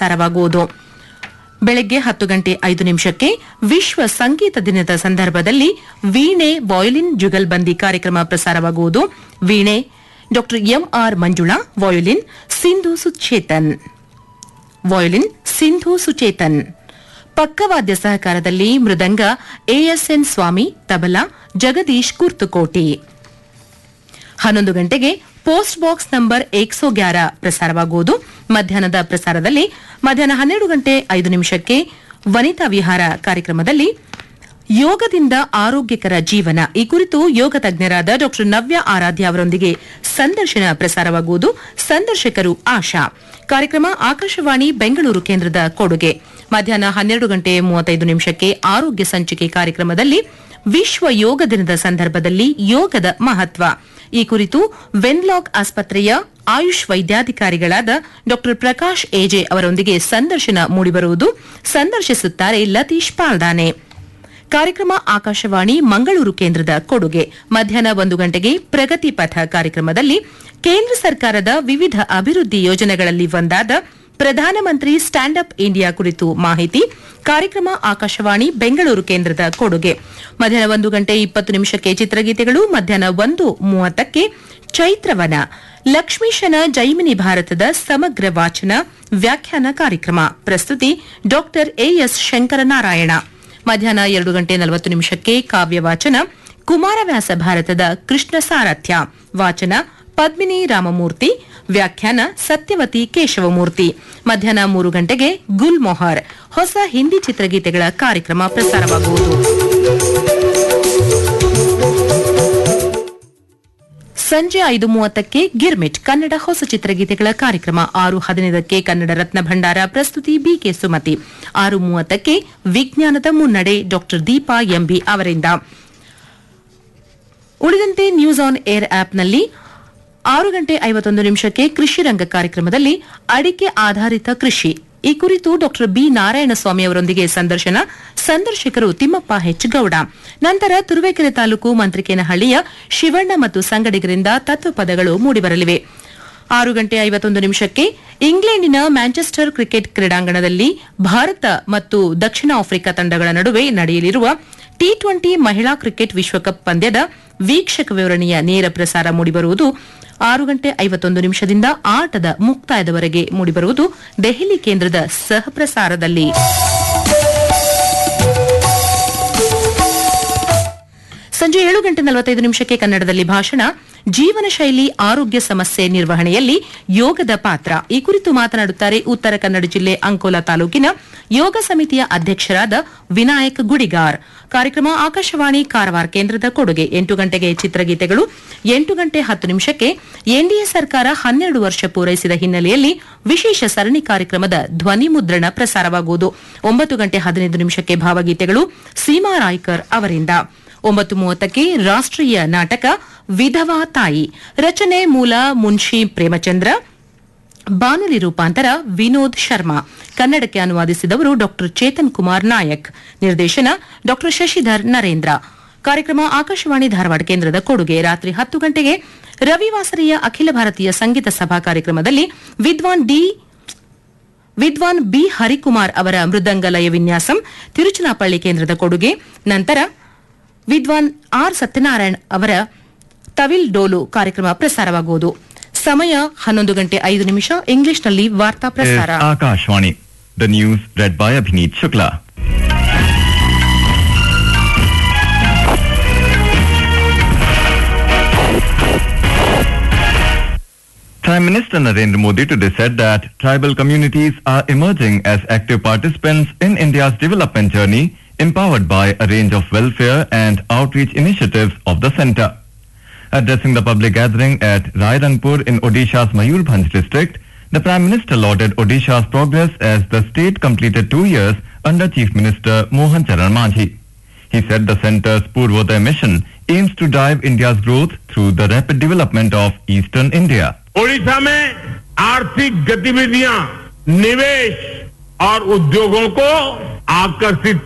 ಪ್ರಸಾರವಾಗುವುದು ಬೆಳಗ್ಗೆ ಹತ್ತು ಗಂಟೆ ಐದು ನಿಮಿಷಕ್ಕೆ ವಿಶ್ವ ಸಂಗೀತ ದಿನದ ಸಂದರ್ಭದಲ್ಲಿ ವೀಣೆ ವಾಯೋಲಿನ್ ಜುಗಲ್ಬಂದಿ ಕಾರ್ಯಕ್ರಮ ಪ್ರಸಾರವಾಗುವುದು ವೀಣೆ Dr M R Manjula violin Sindhu Suchetan violin Sindhu Suchetan ಪಕ್ಕವಾದ್ಯ ಸಹಕಾರದಲ್ಲಿ ಮೃದಂಗ ಎಎಸ್ಎನ್ ಸ್ವಾಮಿ ತಬಲಾ ಜಗದೀಶ್ ಕುರ್ತುಕೋಟಿ ಹನ್ನೊಂದು ಗಂಟೆಗೆ ಪೋಸ್ಟ್ ಬಾಕ್ಸ್ ನಂಬರ್ ಏಕ್ಸೋ ಗ್ಯಾರ ಪ್ರಸಾರವಾಗುವುದು ಮಧ್ಯಾಹ್ನದ ಪ್ರಸಾರದಲ್ಲಿ ಮಧ್ಯಾಹ್ನ ಹನ್ನೆರಡು ಗಂಟೆ ಐದು ನಿಮಿಷಕ್ಕೆ ವನಿತಾ ವಿಹಾರ ಕಾರ್ಯಕ್ರಮದಲ್ಲಿ ಯೋಗದಿಂದ ಆರೋಗ್ಯಕರ ಜೀವನ ಈ ಕುರಿತು ಯೋಗ ತಜ್ಞರಾದ ಡಾ ನವ್ಯ ಆರಾಧ್ಯ ಅವರೊಂದಿಗೆ ಸಂದರ್ಶನ ಪ್ರಸಾರವಾಗುವುದು ಸಂದರ್ಶಕರು ಆಶಾ ಕಾರ್ಯಕ್ರಮ ಆಕಾಶವಾಣಿ ಬೆಂಗಳೂರು ಕೇಂದ್ರದ ಕೊಡುಗೆ ಮಧ್ಯಾಹ್ನ ಹನ್ನೆರಡು ಗಂಟೆ ಮೂವತ್ತೈದು ನಿಮಿಷಕ್ಕೆ ಆರೋಗ್ಯ ಸಂಚಿಕೆ ಕಾರ್ಯಕ್ರಮದಲ್ಲಿ ವಿಶ್ವ ಯೋಗ ದಿನದ ಸಂದರ್ಭದಲ್ಲಿ ಯೋಗದ ಮಹತ್ವ ಈ ಕುರಿತು ವೆನ್ಲಾಕ್ ಆಸ್ಪತ್ರೆಯ ಆಯುಷ್ ವೈದ್ಯಾಧಿಕಾರಿಗಳಾದ ಡಾ ಪ್ರಕಾಶ್ ಎಜೆ ಅವರೊಂದಿಗೆ ಸಂದರ್ಶನ ಮೂಡಿಬರುವುದು ಸಂದರ್ಶಿಸುತ್ತಾರೆ ಲತೀಶ್ ಪಾಲ್ದಾನೆ ಕಾರ್ಯಕ್ರಮ ಆಕಾಶವಾಣಿ ಮಂಗಳೂರು ಕೇಂದ್ರದ ಕೊಡುಗೆ ಮಧ್ಯಾಹ್ನ ಒಂದು ಗಂಟೆಗೆ ಪ್ರಗತಿ ಪಥ ಕಾರ್ಯಕ್ರಮದಲ್ಲಿ ಕೇಂದ್ರ ಸರ್ಕಾರದ ವಿವಿಧ ಅಭಿವೃದ್ಧಿ ಯೋಜನೆಗಳಲ್ಲಿ ಒಂದಾದ ಪ್ರಧಾನಮಂತ್ರಿ ಸ್ಟ್ಯಾಂಡ್ ಅಪ್ ಇಂಡಿಯಾ ಕುರಿತು ಮಾಹಿತಿ ಕಾರ್ಯಕ್ರಮ ಆಕಾಶವಾಣಿ ಬೆಂಗಳೂರು ಕೇಂದ್ರದ ಕೊಡುಗೆ ಮಧ್ಯಾಹ್ನ ಒಂದು ಗಂಟೆ ಇಪ್ಪತ್ತು ನಿಮಿಷಕ್ಕೆ ಚಿತ್ರಗೀತೆಗಳು ಮಧ್ಯಾಹ್ನ ಒಂದು ಮೂವತ್ತಕ್ಕೆ ಚೈತ್ರವನ ಲಕ್ಷ್ಮೀಶನ ಜೈಮಿನಿ ಭಾರತದ ಸಮಗ್ರ ವಾಚನ ವ್ಯಾಖ್ಯಾನ ಕಾರ್ಯಕ್ರಮ ಪ್ರಸ್ತುತಿ ಡಾಕ್ಟರ್ ಎಎಸ್ ಶಂಕರನಾರಾಯಣ ಮಧ್ಯಾಹ್ನ ಎರಡು ಗಂಟೆ ನಲವತ್ತು ನಿಮಿಷಕ್ಕೆ ಕಾವ್ಯ ವಾಚನ ಕುಮಾರವ್ಯಾಸ ಭಾರತದ ಕೃಷ್ಣ ಸಾರಥ್ಯ ವಾಚನ ಪದ್ಮಿನಿ ರಾಮಮೂರ್ತಿ ವ್ಯಾಖ್ಯಾನ ಸತ್ಯವತಿ ಕೇಶವಮೂರ್ತಿ ಮಧ್ಯಾಹ್ನ ಮೂರು ಗಂಟೆಗೆ ಗುಲ್ ಮೊಹರ್ ಹೊಸ ಹಿಂದಿ ಚಿತ್ರಗೀತೆಗಳ ಕಾರ್ಯಕ್ರಮ ಪ್ರಸಾರವಾಗುವುದು ಸಂಜೆ ಐದು ಮೂವತ್ತಕ್ಕೆ ಗಿರ್ಮಿಟ್ ಕನ್ನಡ ಹೊಸ ಚಿತ್ರಗೀತೆಗಳ ಕಾರ್ಯಕ್ರಮ ಆರು ಹದಿನೈದಕ್ಕೆ ಕನ್ನಡ ರತ್ನ ಭಂಡಾರ ಪ್ರಸ್ತುತಿ ಬಿಕೆ ಸುಮತಿ ಆರು ಮೂವತ್ತಕ್ಕೆ ವಿಜ್ಞಾನದ ಮುನ್ನಡೆ ಡಾಕ್ಟರ್ ದೀಪಾ ಎಂಬಿ ಅವರಿಂದ ಉಳಿದಂತೆ ನ್ಯೂಸ್ ಆನ್ ಏರ್ ಆಪ್ನಲ್ಲಿ ಆರು ಗಂಟೆ ಐವತ್ತೊಂದು ನಿಮಿಷಕ್ಕೆ ಕೃಷಿ ರಂಗ ಕಾರ್ಯಕ್ರಮದಲ್ಲಿ ಅಡಿಕೆ ಆಧಾರಿತ ಕೃಷಿ ಈ ಕುರಿತು ಡಾಕ್ಟರ್ ಬಿ ನಾರಾಯಣಸ್ವಾಮಿ ಅವರೊಂದಿಗೆ ಸಂದರ್ಶನ ಸಂದರ್ಶಕರು ತಿಮ್ಮಪ್ಪ ಹೆಚ್ ಗೌಡ ನಂತರ ತುರುವೇಕೆರೆ ತಾಲೂಕು ಮಂತ್ರಿಕೇನಹಳ್ಳಿಯ ಶಿವಣ್ಣ ಮತ್ತು ಸಂಗಡಿಗರಿಂದ ತತ್ವಪದಗಳು ಮೂಡಿಬರಲಿವೆ ಆರು ಗಂಟೆ ಐವತ್ತೊಂದು ನಿಮಿಷಕ್ಕೆ ಇಂಗ್ಲೆಂಡಿನ ಮ್ಯಾಂಚೆಸ್ಟರ್ ಕ್ರಿಕೆಟ್ ಕ್ರೀಡಾಂಗಣದಲ್ಲಿ ಭಾರತ ಮತ್ತು ದಕ್ಷಿಣ ಆಫ್ರಿಕಾ ತಂಡಗಳ ನಡುವೆ ನಡೆಯಲಿರುವ ಟಿ ಟ್ವೆಂಟಿ ಮಹಿಳಾ ಕ್ರಿಕೆಟ್ ವಿಶ್ವಕಪ್ ಪಂದ್ಯದ ವೀಕ್ಷಕ ವಿವರಣೆಯ ನೇರ ಪ್ರಸಾರ ಮೂಡಿಬರುವುದು ಆರು ಗಂಟೆ ಐವತ್ತೊಂದು ನಿಮಿಷದಿಂದ ಆಟದ ಮುಕ್ತಾಯದವರೆಗೆ ಮೂಡಿಬರುವುದು ದೆಹಲಿ ಕೇಂದ್ರದ ಸಹ ಪ್ರಸಾರದಲ್ಲಿ ಸಂಜೆ ಏಳು ಗಂಟೆ ನಲವತ್ತೈದು ನಿಮಿಷಕ್ಕೆ ಕನ್ನಡದಲ್ಲಿ ಭಾಷಣ ಜೀವನ ಶೈಲಿ ಆರೋಗ್ಯ ಸಮಸ್ಯೆ ನಿರ್ವಹಣೆಯಲ್ಲಿ ಯೋಗದ ಪಾತ್ರ ಈ ಕುರಿತು ಮಾತನಾಡುತ್ತಾರೆ ಉತ್ತರ ಕನ್ನಡ ಜಿಲ್ಲೆ ಅಂಕೋಲಾ ತಾಲೂಕಿನ ಯೋಗ ಸಮಿತಿಯ ಅಧ್ಯಕ್ಷರಾದ ವಿನಾಯಕ್ ಗುಡಿಗಾರ್ ಕಾರ್ಯಕ್ರಮ ಆಕಾಶವಾಣಿ ಕಾರವಾರ ಕೇಂದ್ರದ ಕೊಡುಗೆ ಎಂಟು ಗಂಟೆಗೆ ಚಿತ್ರಗೀತೆಗಳು ಎಂಟು ಗಂಟೆ ಹತ್ತು ನಿಮಿಷಕ್ಕೆ ಎನ್ಡಿಎ ಸರ್ಕಾರ ಹನ್ನೆರಡು ವರ್ಷ ಪೂರೈಸಿದ ಹಿನ್ನೆಲೆಯಲ್ಲಿ ವಿಶೇಷ ಸರಣಿ ಕಾರ್ಯಕ್ರಮದ ಧ್ವನಿ ಮುದ್ರಣ ಪ್ರಸಾರವಾಗುವುದು ಒಂಬತ್ತು ಗಂಟೆ ಹದಿನೈದು ನಿಮಿಷಕ್ಕೆ ಭಾವಗೀತೆಗಳು ಸೀಮಾ ರಾಯ್ಕರ್ ಅವರಿಂದ ಒಂಬತ್ತು ಮೂವತ್ತಕ್ಕೆ ರಾಷ್ಟ್ರೀಯ ನಾಟಕ ವಿಧವಾ ತಾಯಿ ರಚನೆ ಮೂಲ ಮುನ್ಷಿ ಪ್ರೇಮಚಂದ್ರ ಬಾನುಲಿ ರೂಪಾಂತರ ವಿನೋದ್ ಶರ್ಮಾ ಕನ್ನಡಕ್ಕೆ ಅನುವಾದಿಸಿದವರು ಡಾ ಚೇತನ್ ಕುಮಾರ್ ನಾಯಕ್ ನಿರ್ದೇಶನ ಡಾ ಶಶಿಧರ್ ನರೇಂದ್ರ ಕಾರ್ಯಕ್ರಮ ಆಕಾಶವಾಣಿ ಧಾರವಾಡ ಕೇಂದ್ರದ ಕೊಡುಗೆ ರಾತ್ರಿ ಹತ್ತು ಗಂಟೆಗೆ ರವಿವಾಸರಿಯ ಅಖಿಲ ಭಾರತೀಯ ಸಂಗೀತ ಸಭಾ ಕಾರ್ಯಕ್ರಮದಲ್ಲಿ ವಿದ್ವಾನ್ ಡಿ ವಿದ್ವಾನ್ ಬಿ ಹರಿಕುಮಾರ್ ಅವರ ಮೃದಂಗ ಲಯ ವಿನ್ಯಾಸಂ ತಿರುಚನಾಪಳ್ಳಿ ಕೇಂದ್ರದ ಕೊಡುಗೆ ನಂತರ ವಿದ್ವಾನ್ ಆರ್ ಸತ್ಯನಾರಾಯಣ್ ಅವರ ತವಿಲ್ ಡೋಲು ಕಾರ್ಯಕ್ರಮ ಪ್ರಸಾರವಾಗುವುದು ಸಮಯ ಹನ್ನೊಂದು ಗಂಟೆ ಐದು ನಿಮಿಷ ಇಂಗ್ಲಿಷ್ನಲ್ಲಿ ವಾರ್ತಾ is ಪ್ರಸಾರ Akashvani. The news read by Abhineet Shukla. Prime Minister Narendra Modi today said that tribal communities are emerging as active participants in India's development journey, empowered by a range of welfare and outreach initiatives of the centre. Addressing the public gathering at Rairangpur in Odisha's Mayurbhanj district, the Prime Minister lauded Odisha's progress as the state completed two years under Chief Minister Mohan Charan Majhi. He said the centre's Purvodaya mission aims to drive India's growth through the rapid development of eastern India. Odisha में आर्थिक गतिविधियां निवेश और उद्योगों को आकर्षित